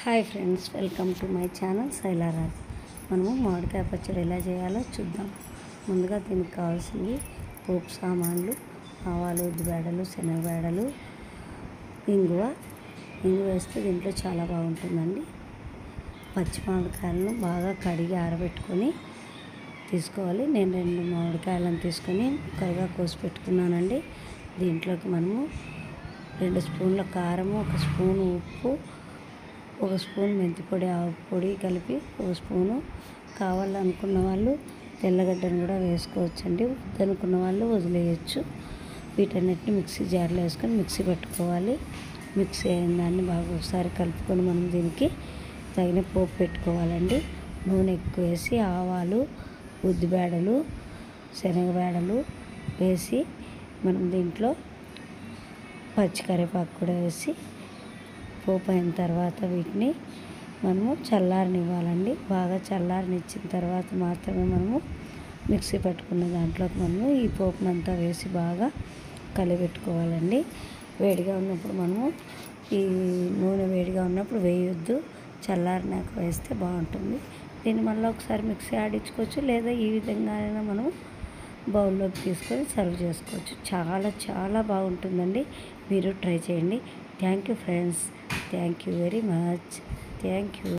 hi friends welcome to my channel Shailaraj మనము మామిడికాయ పచ్చడి ఎలా చేయాలో చూద్దాం ముందుగా దీనికి కావాల్సింది పోపు సామాన్లు ఆవాలు ఉద్దిబేడలు శనగబేడలు ఇంగువ ఇంగువ వేస్తే దీంట్లో చాలా బాగుంటుందండి పచ్చి మామిడికాయలను బాగా కడిగి ఆరబెట్టుకొని తీసుకోవాలి నేను రెండు మామిడికాయలను తీసుకొని ముక్కలుగా కోసి పెట్టుకున్నానండి దీంట్లోకి మనము రెండు స్పూన్ల కారము ఒక స్పూన్ ఉప్పు ఒక స్పూన్ మెంతి పొడి ఆవు పొడి కలిపి ఒక స్పూను కావాలనుకున్న వాళ్ళు తెల్లగడ్డను కూడా వేసుకోవచ్చండి వద్దనుకున్న వాళ్ళు వదిలేయచ్చు వీటన్నిటిని మిక్సీ జార్లో వేసుకొని మిక్సీ పెట్టుకోవాలి మిక్సీ అయిన దాన్ని బాగా ఒకసారి కలుపుకొని మనం దీనికి తగిన పోపు పెట్టుకోవాలండి నూనె ఎక్కువ వేసి ఆవాలు ఉద్దిబేడలు శనగబేడలు వేసి మనం దీంట్లో పచ్చి కరివేపాకు కూడా వేసి పోపు అయిన తర్వాత వీటిని మనము చల్లారనివ్వాలండి బాగా చల్లారనిచ్చిన తర్వాత మాత్రమే మనము మిక్సీ పెట్టుకున్న దాంట్లోకి మనము ఈ పోపునంతా వేసి బాగా కలిపెట్టుకోవాలండి వేడిగా ఉన్నప్పుడు మనము ఈ నూనె వేడిగా ఉన్నప్పుడు వేయొద్దు చల్లారినాక వేస్తే బాగుంటుంది దీన్ని మళ్ళీ ఒకసారి మిక్సీ ఆడించుకోవచ్చు లేదా ఈ విధంగా అయినా మనం బౌల్లోకి తీసుకొని సర్వ్ చేసుకోవచ్చు చాలా చాలా బాగుంటుందండి మీరు ట్రై చేయండి thank you friends thank you very much thank you